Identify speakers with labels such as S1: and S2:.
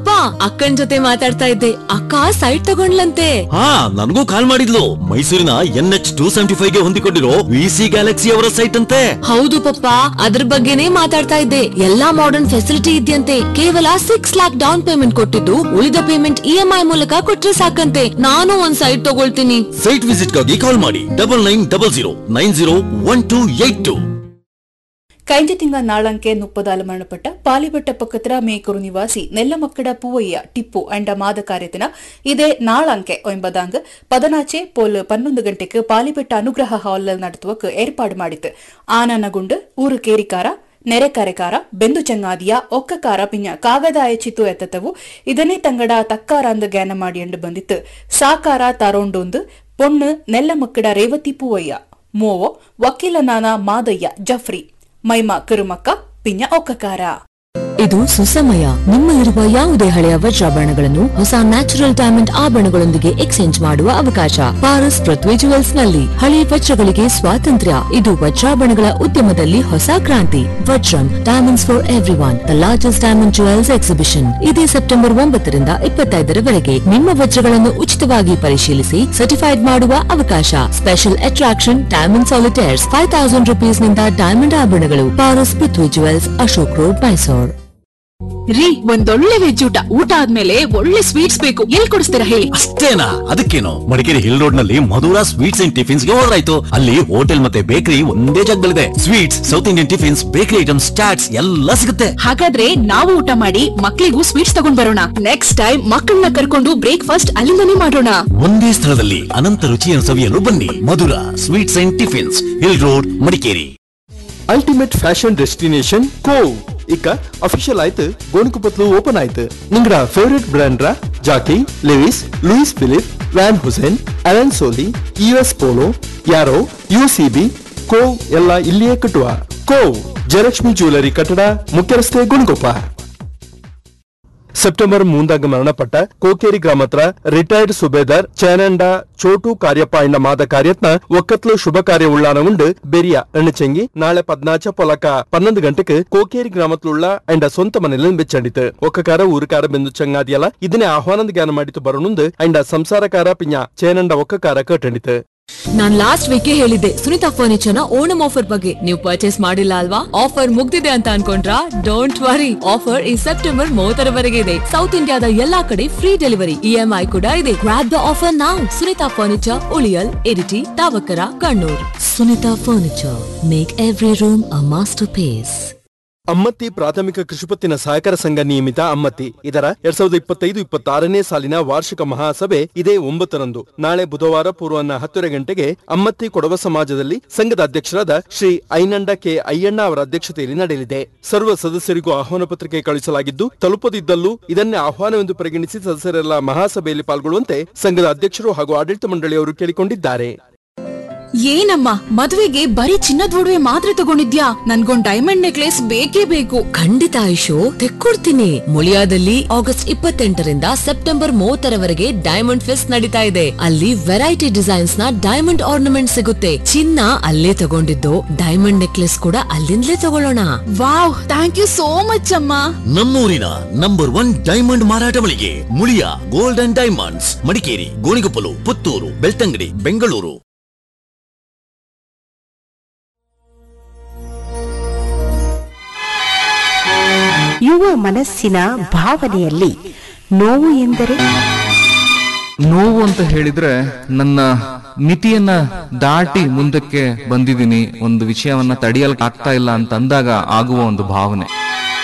S1: ಅಪ್ಪ ಅಕ್ಕನ್ ಜೊತೆ ಮಾತಾಡ್ತಾ ಇದ್ದೆ ಅಕ್ಕ ಸೈಟ್ ತಗೊಂಡ್ಲಂತೆ
S2: ಹಾ ನನಗೂ ಕಾಲ್ ಮಾಡಿದ್ಲು ಮೈಸೂರಿನ N H two seventy five ಗೆ ಹೊಂದಿಕೊಂಡಿರೋ ವಿ ಸಿ ಗ್ಯಾಲಕ್ಸಿ ಅವರ ಸೈಟ್ ಅಂತೆ
S1: ಹೌದು ಪಪ್ಪ ಅದ್ರ ಬಗ್ಗೆನೇ ಮಾತಾಡ್ತಾ ಇದ್ದೆ ಎಲ್ಲಾ ಮಾಡರ್ನ್ ಫೆಸಿಲಿಟಿ ಇದೆಯಂತೆ ಕೇವಲ ಸಿಕ್ಸ್ ಲ್ಯಾಕ್ ಡೌನ್ ಪೇಮೆಂಟ್ ಕೊಟ್ಟಿದ್ದು ಉಳಿದ ಪೇಮೆಂಟ್ ಇ ಎಂ ಐ ಮೂಲಕ ಕೊಟ್ರೆ ಸಾಕಂತೆ ನಾನು ಒಂದ್ ಸೈಟ್ ತಗೊಳ್ತೀನಿ
S2: ಸೈಟ್ ವಿಸಿಟ್ ಗಾಗಿ ಕಾಲ್ ಮಾಡಿ double nine double zero nine zero one two eight two
S3: കഴിഞ്ഞ തിങ്കൾ നാളങ്കെ മുപ്പതാല് മരണപ്പെട്ട പാലിവട്ട പക്കത്ര മേക്കೂರು ನಿವಾಸಿ ನೆಲ್ಲಮಕ್ಕಡ ಪೂವಯ್ಯ ಟಿಪ್ಪು ಅಂಡ ಮಾದ ಕಾರ್ಯದಿನ ಇದೇ ನಾಳಂಕೆ ಒಂಬದಾಂಗ್ ಪದನಾಚೆ ಪೋಲ್ ಪನ್ನೊಂದು ಗಂಟೆಗೆ ಪಾಲಿಬೆಟ್ಟ ಅನುಗ್ರಹ ಹಾಲ್ ನಡೆಸುವಕ್ಕೆ ಏರ್ಪಾಡು ಮಾಡಿತ್ತು ಆನನಗುಂಡು ಊರು ಕೇರಿಕಾರ ನೆರೆಕರೆಕಾರ ಬೆಂದು ಚಂಗಾದಿಯ ಒಕ್ಕಕಾರ ಪಿಂಜ ಕಾಗದಾಯ ಚಿತ್ತು ಎತ್ತತವು ಇದನ್ನೇ ತಂಗಡ ತಕ್ಕಾರಂದು ಜ್ಞಾನ ಮಾಡಿಯಂಡು ಬಂದಿತ್ತು ಸಾಕಾರ ತರೋಂಡೊಂದು ಪೊಣ್ಣು ನೆಲ್ಲಮಕ್ಕಡ ರೇವತಿ ಪೂವಯ್ಯ ಮೋವೋ ವಕೀಲನಾನ ಮಾದಯ್ಯ ಜಫ್ರಿ ಮೈಮಾ ಕಿರುಮಕ್ಕ ಪಿಂಜ ಒಕ್ಕಕಾರ
S1: ಇದು ಸುಸಮಯ ನಿಮ್ಮಲ್ಲಿರುವ ಯಾವುದೇ ಹಳೆಯ ವಜ್ರಾಭರಣಗಳನ್ನು ಹೊಸ ನ್ಯಾಚುರಲ್ ಡೈಮಂಡ್ ಆಭರಣಗಳೊಂದಿಗೆ ಎಕ್ಸ್ಚೇಂಜ್ ಮಾಡುವ ಅವಕಾಶ ಪಾರಸ್ ಪೃಥ್ವಿ ಜುವೆಲ್ಸ್ ನಲ್ಲಿ ಹಳೆಯ ವಜ್ರಗಳಿಗೆ ಸ್ವಾತಂತ್ರ್ಯ ಇದು ವಜ್ರಾಭರಣಗಳ ಉದ್ಯಮದಲ್ಲಿ ಹೊಸ ಕ್ರಾಂತಿ Vajram diamonds for everyone the largest diamond jewels exhibition ಇದೇ ಸೆಪ್ಟೆಂಬರ್ ಒಂಬತ್ತರಿಂದ ಇಪ್ಪತ್ತೈದರವರೆಗೆ ನಿಮ್ಮ ವಜ್ರಗಳನ್ನು ಉಚಿತವಾಗಿ ಪರಿಶೀಲಿಸಿ ಸರ್ಟಿಫೈಡ್ ಮಾಡುವ ಅವಕಾಶ special attraction diamond solitaires five thousand rupees ನಿಂದ ಡೈಮಂಡ್ ಆಭರಣಗಳು ಪಾರಸ್ ಪೃಥ್ವಿ ಜುವೆಲ್ಸ್ ಅಶೋಕ್ ರೋಡ್ ಮೈಸೂರು
S4: ರೀ ಒಂದೊಳ್ಳೆ ವೆಜ್ ಊಟ ಊಟ ಆದ್ಮೇಲೆ ಒಳ್ಳೆ ಸ್ವೀಟ್ಸ್ ಬೇಕು ಎಲ್ಲಿ ಕೊಡಿಸ್ತೀರಾ ಹೇಳಿ
S2: ಅಷ್ಟೇನಾ ಅದಕ್ಕೇನು ಮಡಿಕೇರಿ ಹಿಲ್ ರೋಡ್ ನಲ್ಲಿ ಮಧುರಾ ಸ್ವೀಟ್ಸ್ ಅಂಡ್ ಟಿಫಿನ್ಸ್ ಗೆ ಹೋದ್ರಾಯ್ತು ಅಲ್ಲಿ ಹೋಟೆಲ್ ಮತ್ತೆ ಬೇಕರಿ ಒಂದೇ ಜಾಗದಲ್ಲಿದೆ sweets south Indian tiffins bakery items chats ಎಲ್ಲ ಸಿಗುತ್ತೆ
S4: ಹಾಗಾದ್ರೆ ನಾವು ಊಟ ಮಾಡಿ ಮಕ್ಳಿಗೂ ಸ್ವೀಟ್ಸ್ ತಗೊಂಡ್ ಬರೋಣ ನೆಕ್ಸ್ಟ್ ಟೈಮ್ ಮಕ್ಕಳನ್ನ ಕರ್ಕೊಂಡು ಬ್ರೇಕ್ಫಾಸ್ಟ್ ಅಲ್ಲಿಂದನೇ ಮಾಡೋಣ
S2: ಒಂದೇ ಸ್ಥಳದಲ್ಲಿ ಅನಂತ ರುಚಿಯನ್ನು ಸವಿಯಲು ಬನ್ನಿ Madhura sweets and tiffins hill road Madikeri
S5: ultimate fashion destination ಕೋವ್ ಇಕ ಅಫಿಷಿಯಲ್ ಆಯ್ತು ಗೋಣಿಕೊಪ್ಪತ್ಲು ಓಪನ್ ಆಯ್ತು ನಿಂಗಡ ಫೇವರೇಟ್ ಬ್ರ್ಯಾಂಡ್ ರ Jockey Levi's Louis Philippe Van Heusen Allen Solly U S Polo Arrow U C B ಕೋವ್ ಎಲ್ಲ ಇಲ್ಲಿಯೇ ಕಟ್ಟುವ ಕೋವ್ ಜಯಲಕ್ಷ್ಮಿ ಜ್ಯುವೆಲರಿ ಕಟ್ಟಡ ಮುಖ್ಯ ರಸ್ತೆ ಗೋಣಿಕೊಪ್ಪ ಸೆಪ್ಟೆಂಬರ್ ಮೂಂದಾಗ ಮರಣಪಟ್ಟ ಕೋಕೇರಿ ಗ್ರಾಮತ್ರ ರಿಟೈರ್ಡ್ ಸುಬೇದಾರ್ ಚೇನಂಡ ಚೋಟು ಕಾರ್ಯಪ್ಪ ಎಂಡ ಮಾದ ಕಾರ್ಯತ್ನ ಒಕ್ಕತ್ಲು ಶುಭ ಕಾರ್ಯ ಉಳ್ಳಾನವುಂಡು ಬೆರಿಯ ಎಣ್ಣಚೆಂಗಿ ನಾಳೆ ಪದ್ನಾಚ ಪೊಲಕ ಪನ್ನೊಂದು ಗಂಟೆಗೆ ಕೋಕೇರಿ ಗ್ರಾಮತ್ಲುಳ್ಳ ಎಂಡ ಸ್ವಂತ ಮನೆಯಲ್ಲಿ ಬೆಚ್ಚಂಡಿತು ಒಕ್ಕಕಾರ ಊರುಕಾರ ಬೆಂದು ಚಂಗಾದಿಯಲ್ಲ ಇದನ್ನೇ ಆಹ್ವಾನದ ಜ್ಞಾನ ಮಾಡಿತು ಬರೋನುಂದು ಎಂಡ ಸಂಸಾರಕಾರ ಪಿಂಜ ಚೇನಂಡ ಒಕ್ಕಕಾರ ಕಟ್ಟಂಡಿತು
S1: ನಾನ್ ಲಾಸ್ಟ್ ವೀಕ್ ಹೇಳಿದ್ದೆ ಸುನಿತಾ ಫರ್ನಿಚರ್ ನ ಓಣಂ ಆಫರ್ ಬಗ್ಗೆ ನೀವು ಪರ್ಚೇಸ್ ಮಾಡಿಲ್ಲ ಅಲ್ವಾ ಆಫರ್ ಮುಗ್ದಿದೆ ಅಂತ ಅನ್ಕೊಂಡ್ರಾ ಡೋಂಟ್ ವರಿ ಆಫರ್ ಈ ಸೆಪ್ಟೆಂಬರ್ ಮೂವತ್ತರವರೆಗೆ ಇದೆ ಸೌತ್ ಇಂಡಿಯಾದ ಎಲ್ಲಾ ಕಡೆ ಫ್ರೀ ಡೆಲಿವರಿ ಇಎಂಐ ಕೂಡ ಇದೆ ಗ್ರಾಪ್ ದ ಆಫರ್ ನಾವು ಸುನಿತಾ ಫರ್ನಿಚರ್ ಉಳಿಯಲ್ Iritty Thavakkara Kannur Sunitha furniture make every room a masterpiece
S5: Ammathi ಪ್ರಾಥಮಿಕ ಕೃಷಿಪತ್ತಿನ ಸಹಕಾರ ಸಂಘ ನಿಯಮಿತ ಅಮ್ಮತ್ತಿ ಇದರ ಎರಡ್ ಸಾವಿರದ ಇಪ್ಪತ್ತೈದು ಇಪ್ಪತ್ತಾರನೇ ಸಾಲಿನ ವಾರ್ಷಿಕ ಮಹಾಸಭೆ ಇದೇ ಒಂಬತ್ತರಂದು ನಾಳೆ ಬುಧವಾರ ಪೂರ್ವಾಹ್ನ ಹತ್ತುವರೆ ಗಂಟೆಗೆ ಅಮ್ಮತ್ತಿ ಕೊಡವ ಸಮಾಜದಲ್ಲಿ ಸಂಘದ ಅಧ್ಯಕ್ಷರಾದ ಶ್ರೀ ಐನಂಡ ಕೆ ಅಯ್ಯಣ್ಣ ಅವರ ಅಧ್ಯಕ್ಷತೆಯಲ್ಲಿ ನಡೆಯಲಿದೆ ಸರ್ವ ಸದಸ್ಯರಿಗೂ ಆಹ್ವಾನ ಪತ್ರಿಕೆ ಕಳುಹಿಸಲಾಗಿದ್ದು ತಲುಪದಿದ್ದಲ್ಲೂ ಇದನ್ನೇ ಆಹ್ವಾನವೆಂದು ಪರಿಗಣಿಸಿ ಸದಸ್ಯರೆಲ್ಲ ಮಹಾಸಭೆಯಲ್ಲಿ ಪಾಲ್ಗೊಳ್ಳುವಂತೆ ಸಂಘದ ಅಧ್ಯಕ್ಷರು ಹಾಗೂ ಆಡಳಿತ ಮಂಡಳಿಯವರು ಕೇಳಿಕೊಂಡಿದ್ದಾರೆ
S4: ಏನಮ್ಮ ಮದುವೆಗೆ ಬರೀ ಚಿನ್ನದ ಒಡವೆ ಮಾತ್ರ ತಗೊಂಡಿದ್ಯಾ ನನ್ಗೊಂದ್ ಡೈಮಂಡ್ ನೆಕ್ಲೆಸ್ ಬೇಕೇ ಬೇಕು
S1: ಖಂಡಿತ ಆಯುಷು ತೆಕ್ಕೊಡ್ತೀನಿ ಮುಳಿಯಾದಲ್ಲಿ ಆಗಸ್ಟ್ ಇಪ್ಪತ್ತೆಂಟರಿಂದ ಸೆಪ್ಟೆಂಬರ್ ಮೂವತ್ತರವರೆಗೆ ಡೈಮಂಡ್ ಫೆಸ್ಟ್ ನಡೀತಾ ಇದೆ ಅಲ್ಲಿ ವೆರೈಟಿ ಡಿಸೈನ್ಸ್ ನ ಡೈಮಂಡ್ ಆರ್ನಮೆಂಟ್ ಸಿಗುತ್ತೆ ಚಿನ್ನ ಅಲ್ಲೇ ತಗೊಂಡಿದ್ದು ಡೈಮಂಡ್ ನೆಕ್ಲೆಸ್ ಕೂಡ ಅಲ್ಲಿಂದಲೇ ತಗೊಳ್ಳೋಣ
S4: wow thank you so much ಅಮ್ಮ
S2: ನಮ್ಮೂರಿನ ನಂಬರ್ ಒನ್ ಡೈಮಂಡ್ ಮಾರಾಟ ಮಳಿಗೆ Muliya gold and diamonds Madikeri Gonikoppal Puttur Belthangady Bengaluru
S6: ಯುವ ಮನಸ್ಸಿನ ಭಾವನೆಯಲ್ಲಿ ನೋವು ಎಂದರೆ
S7: ನೋವು ಅಂತ ಹೇಳಿದ್ರೆ ನನ್ನ ಮಿತಿಯನ್ನ ದಾಟಿ ಮುಂದಕ್ಕೆ ಬಂದಿದ್ದೀನಿ ಒಂದು ವಿಷಯವನ್ನ ತಡೆಯಲು ಆಗ್ತಾ ಇಲ್ಲ ಅಂತ ಅಂದಾಗ ಆಗುವ ಒಂದು ಭಾವನೆ